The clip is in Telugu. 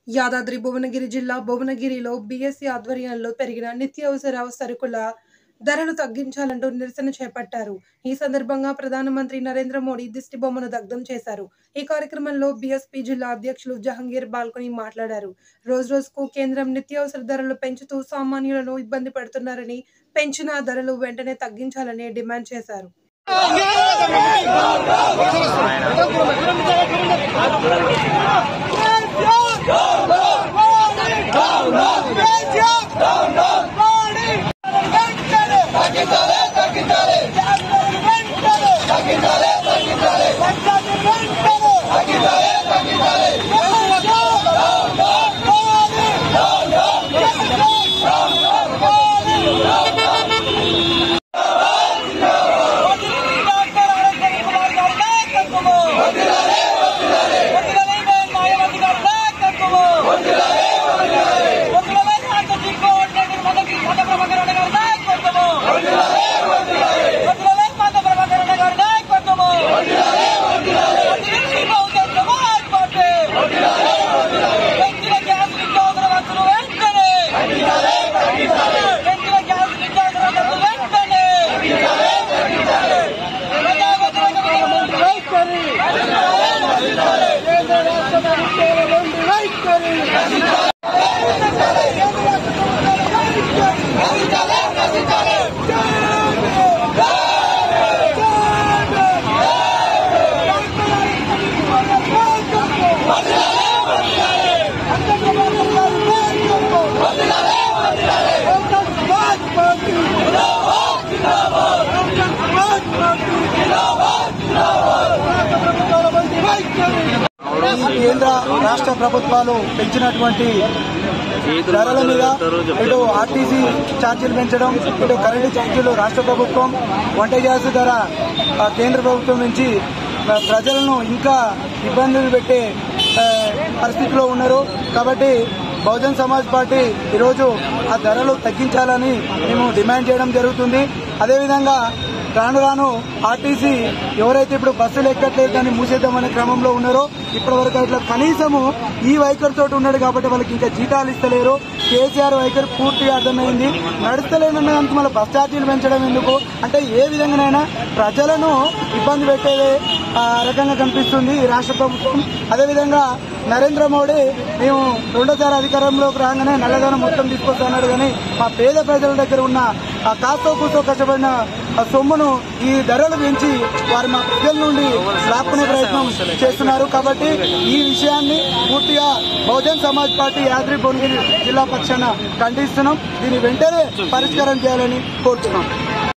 యాదాద్రి భువనగిరి జిల్లా భువనగిరిలో బీఎస్సీ ఆధ్వర్యంలో పెరిగిన నిత్యావసర సరుకుల ధరలు తగ్గించాలంటూ నిరసన చేపట్టారు ఈ సందర్భంగా ప్రధానమంత్రి నరేంద్ర మోడీ దిష్టి బొమ్మను దగ్ధం చేశారు ఈ కార్యక్రమంలో బీఎస్పీ జిల్లా అధ్యక్షులు జహంగీర్ బాల్కొని మాట్లాడారు రోజు రోజుకు కేంద్రం నిత్యావసర ధరలు పెంచుతూ సామాన్యులను ఇబ్బంది పెడుతున్నారని పెంచిన ధరలు వెంటనే తగ్గించాలని డిమాండ్ చేశారు ఈ కేంద్ర రాష్ట్ర ప్రభుత్వాలు పెంచినటువంటి ధరల మీద ఇటు ఆర్టీసీ ఛార్జీలు పెంచడం ఇటు కరెంటు ఛార్జీలు రాష్ట్ర ప్రభుత్వం వంట గ్యాస్ ధర ఆ, కేంద్ర ప్రభుత్వం నుంచి ఆ, ప్రజలను ఇంకా ఇబ్బందులు పెట్టే ఆ, పరిస్థితిలో ఉన్నారు కాబట్టి బహుజన్ సమాజ్ పార్టీ ఈరోజు ఆ ధరలు తగ్గించాలని మేము డిమాండ్ చేయడం జరుగుతుంది అదేవిధంగా రాను రాను ఆర్టీసీ ఎవరైతే ఇప్పుడు బస్సులు ఎక్కట్లేదు దాన్ని మూసేద్దామనే క్రమంలో ఉన్నారో ఇప్పటి వరకు ఇట్లా కనీసము ఈ వైఖరితో ఉన్నాడు కాబట్టి వాళ్ళకి ఇంకా జీతాలు ఇస్తలేరు కేసీఆర్ వైఖరి పూర్తిగా అర్థమైంది నడుస్తలేనడానికి మళ్ళీ బస్ ఛార్జీలు పెంచడం ఎందుకు అంటే ఏ విధంగానైనా ప్రజలను ఇబ్బంది పెట్టేదే ఆ రకంగా కనిపిస్తుంది ఈ రాష్ట్ర ప్రభుత్వం అదేవిధంగా నరేంద్ర మోడీ మేము రెండోసారి అధికారంలోకి రాగానే నల్లధనం మొత్తం తీసుకొస్తున్నాడు కానీ మా పేద ప్రజల దగ్గర ఉన్న ఆ కాస్తో కూస్తో కష్టపడిన ఆ సొమ్మును ఈ ధరలు పెంచి వారు మా ప్రజల నుండి లాక్కునే ప్రయత్నం చేస్తున్నారు కాబట్టి ఈ విషయాన్ని పూర్తిగా బహుజన్ సమాజ్ పార్టీ యాద్రి భువనగిరి జిల్లా పక్షాన ఖండిస్తున్నాం దీన్ని వెంటనే పరిష్కారం చేయాలని కోరుతున్నాం